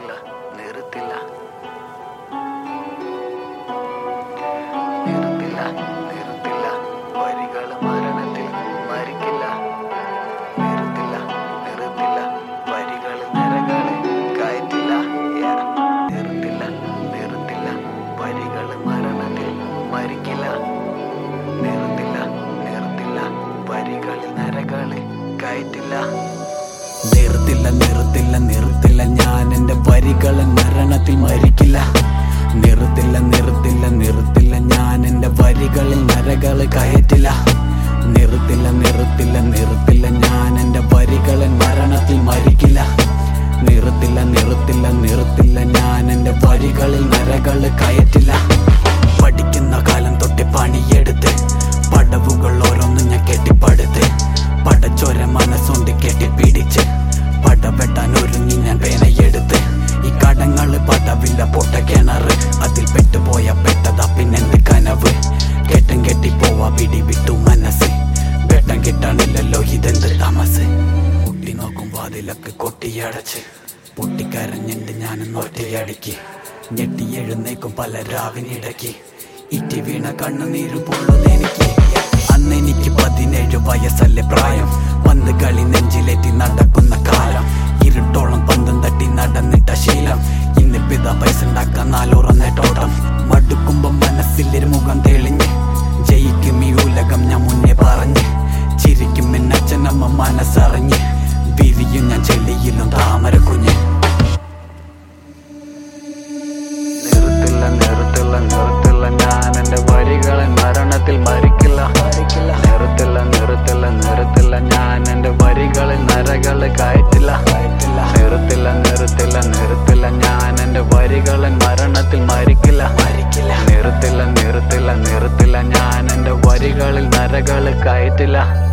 നിർത്തില്ല നിർത്തില്ല നിർത്തില്ല നിർത്തില്ല വരികൾ മരണത്തിൽ മരിക്കില്ല നിർത്തില്ല നിർത്തില്ല വരികൾ നിരകൾ കയറ്റില്ല Yeah. നിർത്തില്ല നിർത്തില്ല വരികൾ മരണത്തിൽ മരിക്കില്ല നിർത്തില്ല നിർത്തില്ല വരികൾ നരകൾ കയറ്റില്ല നിർത്തില്ല നിർത്തില്ല നിർത്തില്ല ഞാൻ എന്റെ വരികൾ മരണത്തിൽ മരിക്കില്ല നിർത്തില്ല നിർത്തില്ല നിർത്തില്ല ഞാൻ എന്റെ വരികളിൽ നരകൾ കയറ്റില്ല നിർത്തില്ല നിർത്തില്ല നിർത്തില്ല ഞാൻ എന്റെ വരികളിൽ മരണത്തിൽ മരിക്കില്ല നിർത്തില്ല നിർത്തില്ല നിർത്തില്ല ഞാൻ എന്റെ വരികളിൽ നരകൾ കയറ്റില്ല പഠിക്കുന്ന കാലം തൊട്ട് പണിയെടുത്ത് പടവുകൾ ഓരോന്നും ഞാൻ കെട്ടിപ്പടുത്ത് പടച്ചോര മനസ്സുണ്ട് കെട്ടിപ്പിടിച്ച് പടവെട്ടാൻ ഒരുങ്ങി ഞാൻ പേനയെടുത്ത് ഈ കടങ്ങള് പടവില്ല പൊട്ട കിണറ് അതിൽ പെട്ടുപോയ പെട്ടതാ പിന്നെന്ത് കനവ് കെട്ടും കെട്ടിപ്പോവാ പിടി വിട്ടു മനസ്സ് വെട്ടം കിട്ടാനില്ലല്ലോ ഇതെന്ത് താമസ് കുട്ടി നോക്കും വാതിലൊക്കെ കൊട്ടിയടച്ച് പൊട്ടിക്കരഞ്ഞിണ്ട് ഞാൻ ഒറ്റയടിക്ക് ഞെട്ടി എഴുന്നേക്കും പല രാവിനിടയ്ക്ക് ഇറ്റി വീണ കണ്ണുനീര് പൊള്ളുന്നെനിക്ക് അന്ന് എനിക്ക് പതിനേഴ് വയസ്സല്ലേ പ്രായം പന്ത് കളി നെഞ്ചിലേറ്റി നടക്കുന്ന കാലം ഇരുട്ടോളം പന്തും തട്ടി നടന്നിട്ട ശീലം ഇന്നിപ്പിത പൈസ ഉണ്ടാക്കാൻ നാലോറന്നേട്ടോട്ടം മടുക്കുമ്പം മനസ്സിലൊരു മുഖം തെളിഞ്ഞ് ജയിക്കും ഈ ഉലകം ഞാൻ മുന്നേ പറഞ്ഞ് ചിരിക്കും എന്നച്ഛനമ്മ മനസ്സറിഞ്ഞ് വിരിയും ഞാൻ ചെളിയിലും താമര കുഞ്ഞ് നിർത്തില്ല നിർത്തില്ല നിർത്തില്ല ഞാൻ എന്റെ വരികളെ മരണത്തിൽ മരിക്കില്ല മരിക്കില്ല നിർത്തില്ല നിർത്തില്ല നിർത്തില്ല ഞാൻ എന്റെ വരികളിൽ നരകളെ കയറ്റില്ല കയറ്റില്ല നിർത്തില്ല നിർത്തില്ല നിർത്തില്ല ഞാൻ എന്റെ വരികളെ മരണത്തിൽ മരിക്കില്ല മരിക്കില്ല നിർത്തില്ല നിർത്തില്ല നിർത്തില്ല ഞാൻ എന്റെ വരികളിൽ നരകളെ കയറ്റില്ല